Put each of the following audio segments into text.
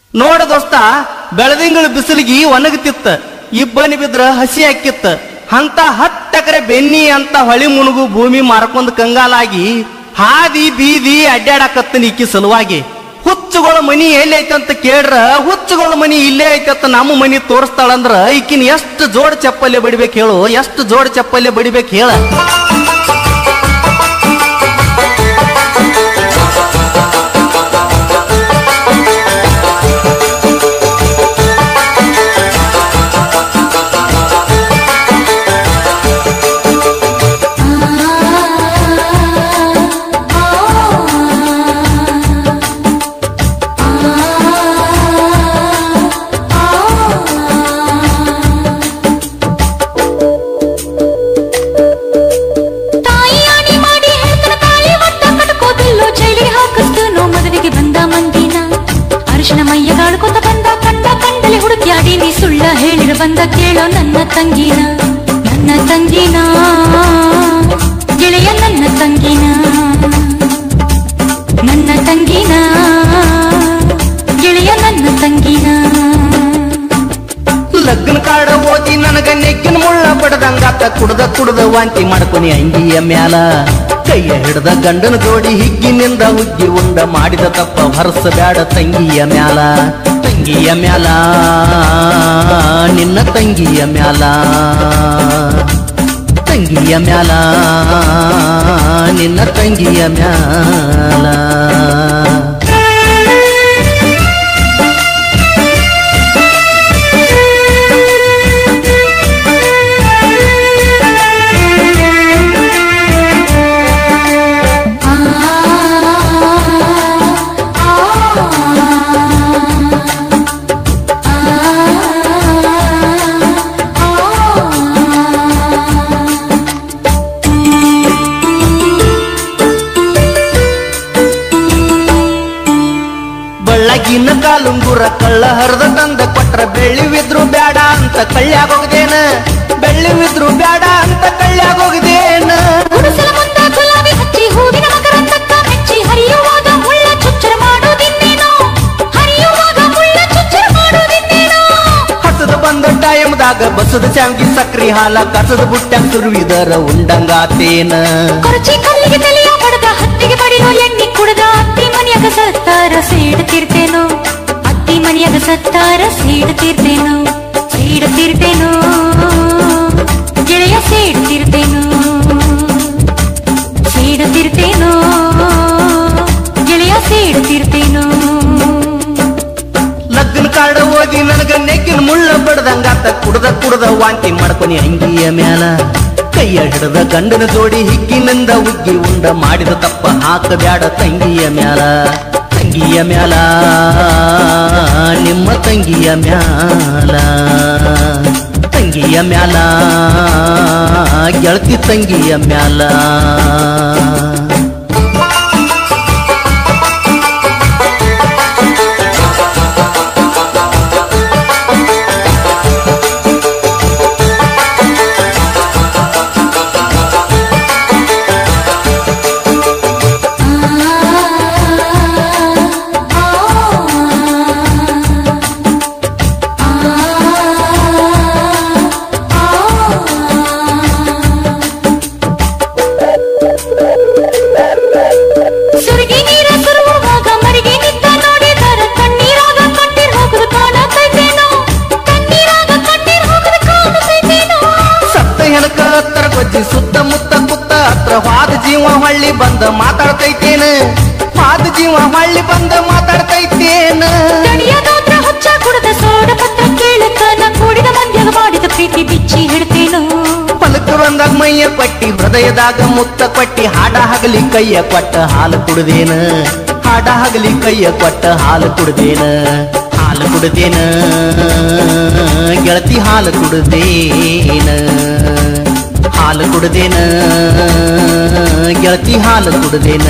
ನೋಡ ದೋಸ್ತ ಬೆಳದಿಂಗಳ ಬಿಸಿಲಿಗೆ ಒಣಗುತ್ತಿತ್ತ ಇಬ್ಬನಿ ಬಿದ್ರ ಹಸಿ ಹಾಕಿತ್ತ ಅಂತ ಹತ್ತು ಎಕರೆ ಬೆನ್ನಿ ಅಂತ ಹೊಳಿ ಮುನುಗು ಭೂಮಿ ಮಾರ್ಕೊಂಡ್ ಕಂಗಾಲಾಗಿ ಹಾದಿ ಬೀದಿ ಅಡ್ಡಾಡಕತ್ತ ನಿಕ್ಕಿ ಸಲುವಾಗಿ ಹುಚ್ಚುಗಳ ಮನಿ ಎಲ್ಲಿ ಐತೆ ಅಂತ ಕೇಳ್ರ ಹುಚ್ಚುಗಳ ಮನಿ ಇಲ್ಲೇ ಐತೆ ಅಂತ ನಮ್ಮ ಮನಿ ತೋರಿಸ್ತಾಳಂದ್ರ ಈಕಿನ ಎಷ್ಟು ಜೋಡ್ ಚಪ್ಪಲ್ಲೆ ಬಡಿಬೇಕು ಹೇಳು ಎಷ್ಟು ಜೋಡ್ ಚಪ್ಪಲ್ಲೆ ಬಡಿಬೇಕು ಹೇಳ ತಾಯಿ ಆಣಿ ಮಾಡಿ ಹೇಳ್ತಾನ ತಾಳಿ ಒಟ್ಟ ಕಟ್ಕೋದಿಲ್ಲೋ ಜೈಲಿಗೆ ಹಾಕಿಸ್ತನೋ ಮದುವೆಗೆ ಬಂದ ಮಂದಿನ ಅರಿಶಿನ ಮೈಯಗಾಳ್ಕೊತ ಬಂದ ಕಂಡ ಕಂಡಲಿ ಹುಡುಕ್ಯಾಡಿ ನೀ ಸುಳ್ಳ ಹೇಳಿರ ಬಂದ ಕೇಳೋ ನನ್ನ ತಂಗಿನ ನನ್ನ ತಂಗಿನ ಗೆಳೆಯ ನನ್ನ ತಂಗಿನ ನನ್ನ ತಂಗಿನ ಗೆಳೆಯ ನನ್ನ ತಂಗಿನ ಲಗ್ನ ಕಾಡ ಓದಿ ನನಗ ನೆಕ್ಕಿನ ಮುಳ್ಳ ಬಡದಂಗಾತ ಕುಡ್ದ ಕುಡ್ದ ವಾಂತಿ ಮಾಡ್ಕೊನಿ ಅಂಗಿಯ ಮ್ಯಾಲ ಕೈಯ ಹಿಡ್ದ ಗಂಡನ ಜೋಡಿ ಹಿಗ್ಗಿನಿಂದ ಹುಗ್ಗಿ ಉಂಡ ಮಾಡಿದ ತಪ್ಪ ಹೊರಸ ಬ್ಯಾಡ ತಂಗಿಯ ಮ್ಯಾಲ ತಂಗಿಯ ಮ್ಯಾಲ ನಿನ್ನ ತಂಗಿಯ ಮ್ಯಾಲ ತಂಗಿಯ ಮ್ಯಾಲ ನಿನ್ನ ತಂಗಿಯ ಮ್ಯಾಲ ಬಳ್ಳಗಿನ ಕಾಲುಂಗುರ ಕಳ್ಳ ಹರಿದ ತಂದ ಕೊಟ್ರ ಬೆಳ್ಳಿವಿದ್ರು ಬ್ಯಾಡ ಅಂತ ಕಳ್ಳ್ಯಾಗೋಗ್ದೇನ ಬೆಳ್ಳಿವಿದ್ರು ಬ್ಯಾಡ ಅಂತ ಕಳ್ಳ್ಯಾಗೋಗ್ದೇನ ಗುಡಿಸಲ ಮುಂದ ಗುಲಾಬಿ ಹಚ್ಚಿ ಹೂವಿನ ಮಕರಂದಕ್ಕ ಮೆಚ್ಚಿ ಹರಿಯುವಾಗ ಮುಳ್ಳ ಚುಚ್ಚರ ಮಾಡೋದಿನ್ನೇನೋ ಹರಿಯುವಾಗ ಮುಳ್ಳ ಚುಚ್ಚರ ಮಾಡೋದಿನ್ನೇನೋ ಹಸದ ಬಂದ ಟೈಮ್ದಾಗ ಬಸದ ಚಾಂಗಿ ಸಕ್ರಿ ಹಾಲ ಕಸದ ಬುಟ್ಟ್ಯಾಗ ಸುರುವಿದರ ಉಂಡಂಗಾತೇನ ಕೊರಚಿ ಕಲ್ಲಿಗೆ ತಲೆಯ ಬಡದ ಹತ್ತಿಗೆ ಬಡಿಯೋ ಎಣ್ಣಿ ಕುಡದ ಅತ್ತಿ ಮನೆಯಾಗ ಸತ್ತಾರ ಸೇಡ್ತಿರ್ತೇನೋ ಅತ್ತಿ ಮನೆಯಾಗ ಸತ್ತಾರ ಸೇಡ್ತಿರ್ತೇನೋ ಸೇಡ್ತಿರ್ತೇನೋ ಗೆಳೆಯ ಸೇಡ್ತಿರ್ತೇನೋ ಸೇಡ್ತಿರ್ತೇನೋ ಗೆಳೆಯ ಸೇಡ್ತಿರ್ತೇನೋ ಲಗ್ನ ಕಾಡ ಓದಿ ನನಗ ನೆಕ್ಕಿನ ಮುಳ್ಳ ಬಡ್ದಂಗಾತ ಕುಡ್ದ ಕುಡ್ದ ವಾಂತಿ ಮಾಡ್ಕೊನಿ ಅಂಗಿಯ ಮ್ಯಾಲ ಕೈಯ ಹಿಡ್ದ ಗಂಡನ ಜೋಡಿ ಹಿಗ್ಗಿನಿಂದ ಉಗ್ಗಿ ಉಂಡ ಮಾಡಿದ ತಪ್ಪ ಹಾಕಬ್ಯಾಡ ತಂಗಿಯ ಮ್ಯಾಲ ತಂಗಿಯ ಮ್ಯಾಲ ನಿಮ್ಮ ತಂಗಿಯ ಮ್ಯಾಲ ತಂಗಿಯ ಮ್ಯಾಲ ಗೆಳತಿ ತಂಗಿಯ ಮ್ಯಾಲ ಸುರಗಿ ನೀರ ಸುರುವಾಗ ಮರಿಗೆ ನಿಂತ ನೋಡಿದರ ಕಣ್ಣೀರಾಗ ಕಣ್ಣೀರ್ ಹೋಗುದು ಕಾಣತೈತೇನೋ ಕಣ್ಣೀರಾಗ ಕಣ್ಣೀರ್ ಹೋಗುದು ಕಾಣತೈತೇನೋ ಸತ್ತ ಹೆಣಕ ಹತ್ತರ ಗೊಜ್ಜಿ ಸುತ್ತಮುತ್ತ ಕುತ್ತ ಹತ್ರ ವಾದ ಜೀವ ಹಳ್ಳಿ ಬಂದ ಮಾತಾಡ್ತೈತೇನ ವಾದ ಜೀವ ಹಳ್ಳಿ ಬಂದ ಮಾತಾಡ್ತೈತೇನ ತಡಿಯದಾದ್ರ ಹುಚ್ಚ ಕುಡದ ಸೋಡ ಪತ್ರ ಕೇಳತನ ಕೂಡಿದ ಮಂದ್ಯಾಗ ಮಾಡಿದ ಪ್ರೀತಿ ಬಿಚ್ಚಿ ಹಿಡ್ತೇನೋ ಪಲಕ ಬಂದಾಗ ಮೈಯ ಕೊಟ್ಟಿ ಹೃದಯದಾಗ ಮುತ್ತ ಕೊಟ್ಟಿ ಹಾಡ ಹಗಲಿ ಕೈಯ ಕೊಟ್ಟ ಹಾಲು ಕುಡ್ದೇನ ಹಾಡ ಹಗಲಿ ಕೈಯ ಕೊಟ್ಟ ಹಾಲು ಕುಡ್ದೇನ ಹಾಲು ಕುಡ್ದೇನ ಗೆಳತಿ ಹಾಲು ಕುಡ್ದೇನ ಹಾಲು ಕುಡ್ದೇನ ಗೆಳತಿ ಹಾಲು ಕುಡ್ದೇನ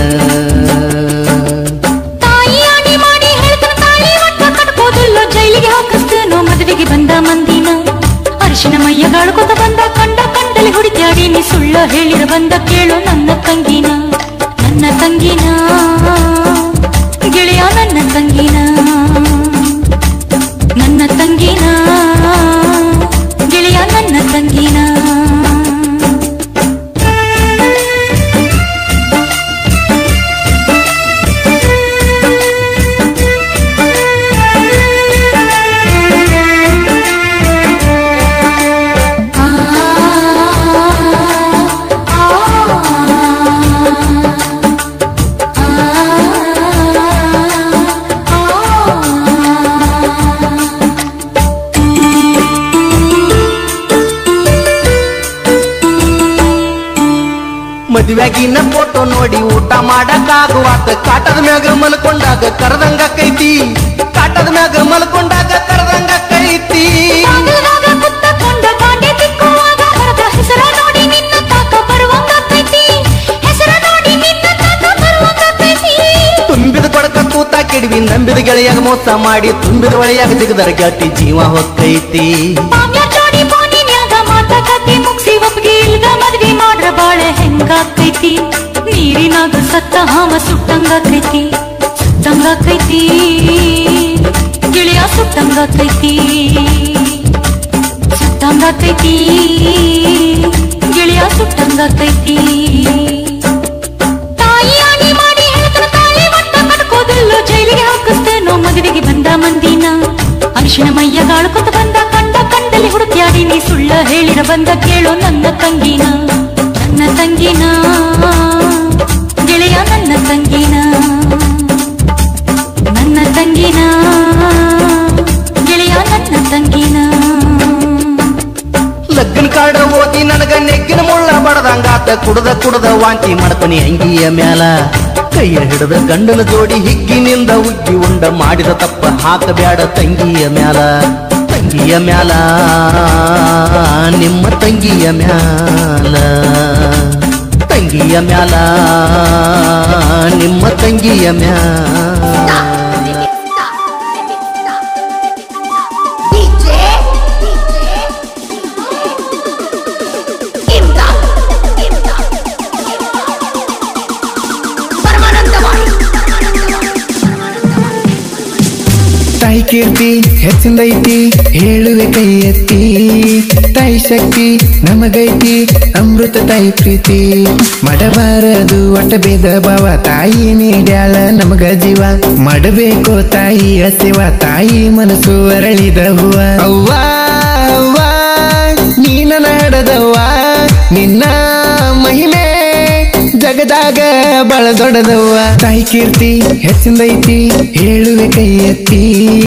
ತಾಯಿ ಆಣಿ ಮಾಡಿ ಹೇಳ್ತಾನ ತಾಳಿ ಒಟ್ಟ ಕಟ್ಕೋದಿಲ್ಲೋ ಜೈಲಿಗೆ ಹಾಕಿಸ್ತೇನೋ ಮದುವೆಗೆ ಬಂದ ಮಂದಿನ ಅರಿಶಿನ ಮೈಯಗಾಳ್ಕೊತ ಬಂದ ಕಂಡ ಕಂಡಲಿ ಹುಡುಕ್ಯಾಡಿ ನೀ ಸುಳ್ಳ ಹೇಳಿರ ಬಂದ ಕೇಳು ನನ್ನ ತಂಗಿನ ನನ್ನ ತಂಗಿನ ಗೆಳೆಯ ನನ್ನ ತಂಗಿನ ಮದುವೆಗಿನ ಫೋಟೋ ನೋಡಿ ಊಟ ಮಾಡಕ್ಕಾಗುವಾತ ಕಾಟದ ಮ್ಯಾಗ ಮಲ್ಕೊಂಡಾಗ ಕರೆದಂಗ ಕೈತಿ ಕಾಟದ ಮ್ಯಾಗ ಮಲ್ಕೊಂಡಾಗ ಕರೆದಂಗ ಕೈತಿ ಬಾಗಿಲದಾಗ ಕುತ್ತಕೊಂಡ ಗಾಂಡಿ ತಿಕ್ಕುವಾಗ ಹೊರದ ಹೆಸರ ನೋಡಿ ನಿನ್ನ ತಾಕ ಬರುವಂಗಾಕೈತಿ ಹೆಸರ ನೋಡಿ ನಿನ್ನ ತಾಕ ಬರುವಂಗಾಕೈತಿ ತುಂಬಿದ ಕೊಡಕ ಕೂತ ಕೆಡವಿ ನಂಬಿದ ಗೆಳೆಯಾಗ ಮೋಸ ಮಾಡಿ ತುಂಬಿದ ಒಳೆಯಾಗ ಜಿಗದರ ಗಟ್ಟಿ ಜೀವ ಹೊಕ್ಕೈತಿ ಮಾಮ್ಯ ಜೋಡಿ ಬೋನಿನ್ಯಾಗ ಮಾತಕತೆ ಮುಗ್ಸಿ ಒಪ್ಪಿಗೆ ಇಲ್ದ ಮದ್ವಿ ಮಾಡ್ರ ಬಾಳೆ ಹೆಂಗಾಕೈತಿ ನೀರಿನಾಗ ಸತ್ತ ಹಾವ ಸುಟ್ಟಂಗಾಕೈತಿ ಸುಟ್ಟಂಗಾಕೈತಿ ಗಿಳಿಯ ಸುಟ್ಟಂಗಾಕೈತಿ ಸುಟ್ಟಂಗಾಕೈತಿ ಗಿಳಿಯ ಸುಟ್ಟಂಗಾಕೈತಿ ತಾಯಿ ಆಣಿ ಮಾಡಿ ಹೇಳ್ತಾನ ತಾಳಿ ಒಟ್ಟ ಕಟ್ಕೋದಿಲ್ಲ ಜೈಲಿಗೆ ಹಾಕಿಸ್ತೇನೋ ಮದುವೆಗೆ ಬಂದ ಮಂದಿನ ಅರಿಶಿಣ ಮೈಯ ಗಾಳ್ಕೊತ ಬಂದ ಕಂಡ ಕಂಡಲ್ಲಿ ಹುಡುಕ್ಯಾಡಿ ನೀ ಸುಳ್ಳ ಹೇಳಿರ ಬಂದ ಕೇಳೋ ನನ್ನ ತಂಗಿನ ನನ್ನ ತಂಗಿನ ಗೆಳೆಯ ನನ್ನ ತಂಗಿನ ನನ್ನ ತಂಗಿನ ಗೆಳೆಯ ನನ್ನ ತಂಗಿನ ಲಗ್ನ ಕಾರ್ಡ ಓದಿ ನನಗ ನೆಗ್ಗಿನ ಮುಳ್ಳ ಬಡದಂಗಾತ ಕುಡದ ಕುಡದ ವಾಂತಿ ಮಾಡ್ಕೊನಿ ಅಂಗಿಯ ಮ್ಯಾಲ ಕೈಯ ಹಿಡದ ಗಂಡನ ಜೋಡಿ ಹಿಗ್ಗಿನಿಂದ ಉಗ್ಗಿ ಉಂಡ ಮಾಡಿದ ತಪ್ಪ ಹಾಕಬ್ಯಾಡ ತಂಗಿಯ ಮ್ಯಾಲ ತಂಗಿಯ ಮ್ಯಾಲ ನಿಮ್ಮ ತಂಗಿಯ ಮ್ಯಾಲ ತಂಗಿಯ ಮ್ಯಾಲ ನಿಮ್ಮ ತಂಗಿಯ ಮ್ಯಾಲ DJ Imdad ಪರಮಾನಂದವಾಡಿ ತಾಯಿ ಕೀರ್ತಿ ಹೆಚ್ಚಿಂದೈತಿ ಹೇಳುವೆ ಕೈ ಎತ್ತಿ ತಾಯಿ ಶಕ್ತಿ ನಮಗೈತಿ ಅಮೃತ ತಾಯಿ ಪ್ರೀತಿ ಮಾಡಬಾರದು ಒಟ್ಟ ಭೇದ ಭಾವ ತಾಯಿ ನೀಡ್ಯಾಳ ನಮಗ ಜೀವ ಮಾಡಬೇಕು ತಾಯಿ ಹಸಿವ ತಾಯಿ ಮನಸ್ಸು ಅರಳಿದ ಹೂವ ಅವ್ವ ಅವ್ವ ನೀನ ನಡದವ್ವ ನಿನ್ನ ಮಹಿಮೆ ಜಗದಾಗ ಬಳ ದೊಡ್ಡದವ್ವ ತಾಯಿ ಕೀರ್ತಿ ಹೆಚ್ಚಿಂದೈತಿ ಹೇಳುವೆ ಕೈ ಎತ್ತಿ